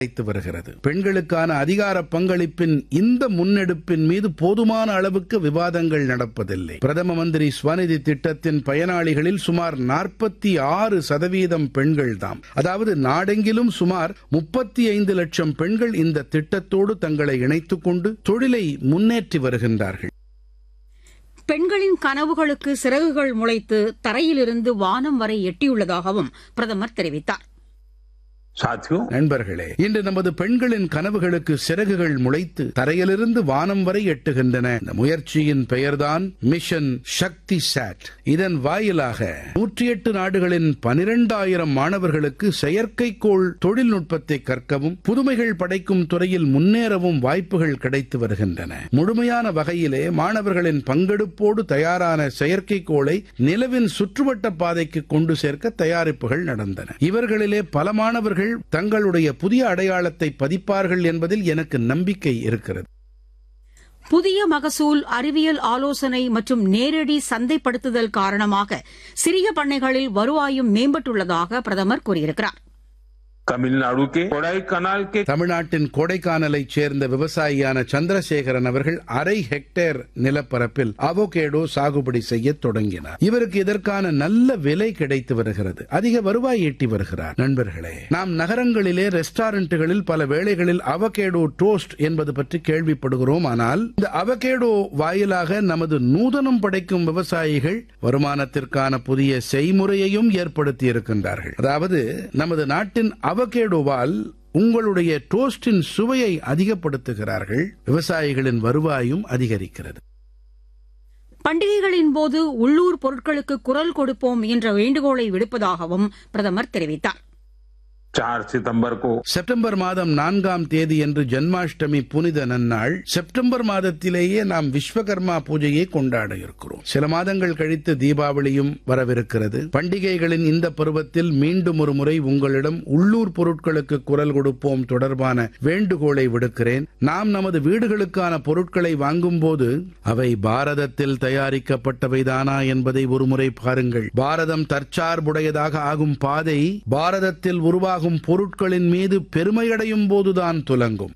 அழைத்து வருகிறது பெண்களுக்கான அதிகார பங்களிப்பின் இந்த முன்னெடுப்பின் மீது போதுமான அளவுக்கு விவாதங்கள் நடப்பதில்லை பிரதம மந்திரி ஸ்வநிதி திட்டத்தின் பயனாளிகளில் சுமார் நாற்பத்தி ஆறு சதவீதம் பெண்கள்தாம் அதாவது நாடெங்கிலும் சுமார் முப்பத்தி ஐந்து லட்சம் பெண்கள் இந்த திட்டத்தோடு தங்களை இணைத்துக் கொண்டு தொழிலை முன்னேற்றி வருகின்றார்கள் பெண்களின் கனவுகளுக்கு சிறகுகள் முளைத்து தரையிலிருந்து வானம் வரை எட்டியுள்ளதாகவும் பிரதமர் தெரிவித்தார் साथियों நண்பர்களே இன்று நமது பெண்களின் கனவுகளுக்கு சிறகுகள் முளைத்து தரையிலிருந்து வானம் வரை எட்டுகின்றன இந்த முயற்சியின் பெயர்தான் மிஷன் சக்தி சாட் இதன் வாயிலாக நூற்றி எட்டு நாடுகளின் பனிரெண்டாயிரம் மாணவர்களுக்கு செயற்கைக்கோள் தொழில்நுட்பத்தை கற்கவும் புதுமைகள் படைக்கும் துறையில் முன்னேறவும் வாய்ப்புகள் கிடைத்து வருகின்றன முழுமையான வகையிலே மாணவர்களின் பங்கெடுப்போடு தயாரான செயற்கைக்கோளை நிலவின் சுற்றுவட்ட பாதைக்கு கொண்டு சேர்க்க தயாரிப்புகள் நடந்தன இவர்களிலே பல மாணவர்கள் தங்களுடைய புதிய அடையாளத்தை பதிப்பார்கள் என்பதில் எனக்கு நம்பிக்கை இருக்கிறது புதிய மகசூல் அறிவியல் ஆலோசனை மற்றும் நேரடி சந்தைப்படுத்துதல் காரணமாக சிறிய பண்ணைகளில் வருவாயும் மேம்பட்டுள்ளதாக பிரதமர் கூறியிருக்கிறார் तमिलनाडु के कोडाई कनाल के தமிழ்நாட்டின் கோடைக்கானலைச் சேர்ந்த விவசாயியான சந்திரசேகரன் அவர்கள் அரை ஹெக்டேர் நிலப்பரப்பில் அவகேடோ சாகுபடி செய்ய தொடங்கினார் இவருக்கு இதற்கான நல்ல விலை கிடைத்து வருகிறது அதிக வருவாய் ஈட்டி வருகிறார் நண்பர்களே நாம் நகரங்களிலே ரெஸ்டாரண்ட்டுகளில் பல வேளைகளில் அவகேடோ டோஸ்ட் என்பது பற்றி கேள்விப்படுகிறோம் ஆனால் இந்த அவகேடோ வாயிலாக நமது நூதனம் படைக்கும் விவசாயிகள் வருமானத்திற்கான புதிய செய்முறையையும் ஏற்படுத்தி இருக்கின்றார்கள் அதாவது நமது நாட்டின் அவகேடோவால் உங்களுடைய டோஸ்டின் சுவையை அதிகப்படுத்துகிறார்கள் விவசாயிகளின் வருவாயும் அதிகரிக்கிறது பண்டிகைகளின் போது உள்ளூர் பொருட்களுக்கு குரல் கொடுப்போம் என்ற வேண்டுகோளை விடுப்பதாகவும் பிரதமர் தெரிவித்தார் चार सितंबर को செப்டம்பர் மாதம் நான்காம் தேதி என்று ஜன்மாஷ்டமி புனித நன்னாள் செப்டம்பர் மாதத்திலேயே நாம் விஸ்வகர்மா பூஜையை கொண்டாட இருக்கிறோம் சில மாதங்கள் கழித்து தீபாவளியும் வரவிருக்கிறது பண்டிகைகளின் இந்த பருவத்தில் மீண்டும் ஒரு முறை உங்களிடம் உள்ளூர் பொருட்களுக்கு குரல் கொடுப்போம் தொடர்பான வேண்டுகோளை விடுக்கிறேன் நாம் நமது வீடுகளுக்கான பொருட்களை வாங்கும்போது அவை பாரதத்தில் தயாரிக்கப்பட்டவைதானா என்பதை ஒருமுறை பாருங்கள் பாரதம் தற்சார்புடையதாக ஆகும் பாதை பாரதத்தில் உருவாகும் பொருட்களின் மீது பெருமையடையும் போதுதான் துலங்கும்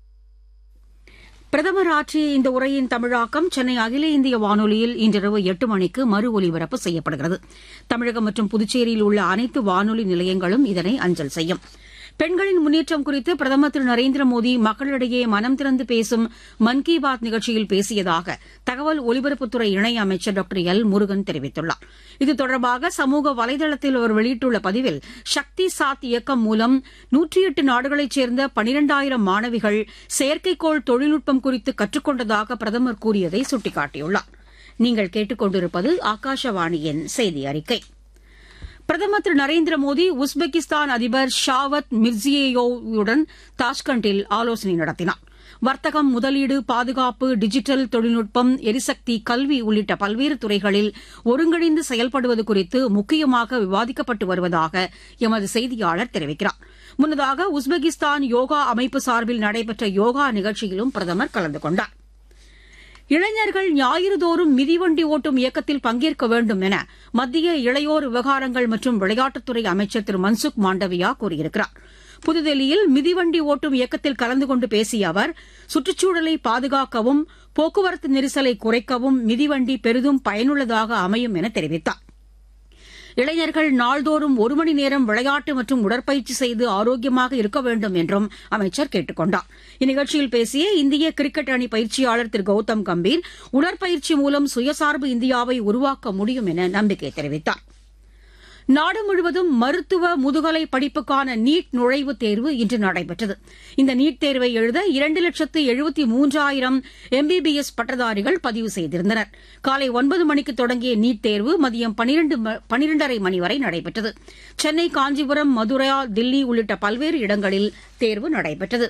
பிரதமர் ஆற்றிய இந்த உரையின் தமிழாக்கம் சென்னை அகில இந்திய வானொலியில் இன்றிரவு எட்டு மணிக்கு மறு ஒலிபரப்பு செய்யப்படுகிறது தமிழகம் மற்றும் புதுச்சேரியில் உள்ள அனைத்து வானொலி நிலையங்களும் இதனை அஞ்சல் செய்யும் பெண்களின் முன்னேற்றம் குறித்து பிரதமர் திரு நரேந்திர மோடி மக்களிடையே மனம் திறந்து பேசும் மன் கி பாத் நிகழ்ச்சியில் பேசியதாக தகவல் ஒலிபரப்புத்துறை இணையமைச்சர் டாக்டர் எல் முருகன் தெரிவித்துள்ளார் இது தொடர்பாக சமூக வலைதளத்தில் அவர் வெளியிட்டுள்ள பதிவில் சக்தி சாத் இயக்கம் மூலம் நூற்றி எட்டு நாடுகளைச் சேர்ந்த பனிரெண்டாயிரம் மாணவிகள் செயற்கைக்கோள் தொழில்நுட்பம் குறித்து கற்றுக்கொண்டதாக பிரதமர் கூறியதை சுட்டிக்காட்டியுள்ளார் நீங்கள் கேட்டுக்கொண்டிருப்பது ஆகாஷவாணியின் செய்தி அறிக்கை பிரதமர் திரு நரேந்திர மோடி உஸ்பெகிஸ்தான் அதிபர் ஷாவத் மிர்சியோவுடன் தாஷ்கண்டில் ஆலோசனை நடத்தினார் வர்த்தகம் முதலீடு பாதுகாப்பு டிஜிட்டல் தொழில்நுட்பம் எரிசக்தி கல்வி உள்ளிட்ட பல்வேறு துறைகளில் ஒருங்கிணைந்து செயல்படுவது குறித்து முக்கியமாக விவாதிக்கப்பட்டு வருவதாக எமது செய்தியாளர் தெரிவிக்கிறார் முன்னதாக உஸ்பெகிஸ்தான் யோகா அமைப்பு சார்பில் நடைபெற்ற யோகா நிகழ்ச்சியிலும் பிரதமர் கலந்து கொண்டார் இளைஞர்கள் ஞாயிறுதோறும் மிதிவண்டி ஓட்டும் இயக்கத்தில் பங்கேற்க வேண்டும் என மத்திய இளையோர் விவகாரங்கள் மற்றும் விளையாட்டுத்துறை அமைச்சர் திரு மன்சுக் மாண்டவியா கூறியிருக்கிறார் புதுதில்லியில் மிதிவண்டி ஓட்டும் இயக்கத்தில் கலந்து கொண்டு பேசிய அவர் சுற்றுச்சூழலை பாதுகாக்கவும் போக்குவரத்து நெரிசலை குறைக்கவும் மிதிவண்டி பெரிதும் பயனுள்ளதாக அமையும் என தெரிவித்தார் இளைஞர்கள் நாள்தோறும் ஒரு மணி நேரம் விளையாட்டு மற்றும் உடற்பயிற்சி செய்து ஆரோக்கியமாக இருக்க வேண்டும் என்றும் அமைச்சர் கேட்டுக் கொண்டார் இந்நிகழ்ச்சியில் பேசிய இந்திய கிரிக்கெட் அணி பயிற்சியாளர் திரு கௌதம் கம்பீர் உடற்பயிற்சி மூலம் சுயசார்பு இந்தியாவை உருவாக்க முடியும் என நம்பிக்கை தெரிவித்தார் நாடு முழுவதும் மருத்துவ முதுகலை படிப்புக்கான நீட் நுழைவுத் தேர்வு இன்று நடைபெற்றது இந்த நீட் தேர்வை எழுத இரண்டு லட்சத்து எழுபத்தி மூன்றாயிரம் எம்பிபிஎஸ் பட்டதாரிகள் பதிவு செய்திருந்தனர் காலை ஒன்பது மணிக்கு தொடங்கிய நீட் தேர்வு மதியம் பனிரெண்டரை மணி வரை நடைபெற்றது சென்னை காஞ்சிபுரம் மதுரா தில்லி உள்ளிட்ட பல்வேறு இடங்களில் தேர்வு நடைபெற்றது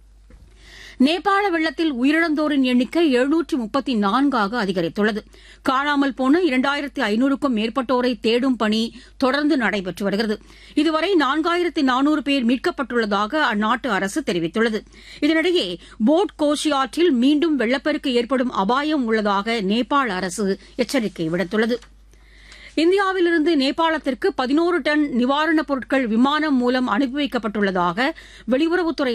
நேபாள வெள்ளத்தில் உயிரிழந்தோரின் எண்ணிக்கை எழுநூற்று முப்பத்தி நான்காக அதிகரித்துள்ளது காணாமல் போன இரண்டாயிரத்து ஐநூறுக்கும் மேற்பட்டோரை தேடும் பணி தொடர்ந்து நடைபெற்று வருகிறது இதுவரை நான்காயிரத்து நானூறு பேர் மீட்கப்பட்டுள்ளதாக அந்நாட்டு அரசு தெரிவித்துள்ளது இதனிடையே போட் கோஷி ஆற்றில் மீண்டும் வெள்ளப்பெருக்கு ஏற்படும் அபாயம் உள்ளதாக நேபாள அரசு எச்சரிக்கை விடுத்துள்ளது இந்தியாவிலிருந்து நேபாளத்திற்கு பதினோரு டன் நிவாரணப் பொருட்கள் விமானம் மூலம் அனுப்பி வைக்கப்பட்டுள்ளதாக வெளியுறவுத்துறை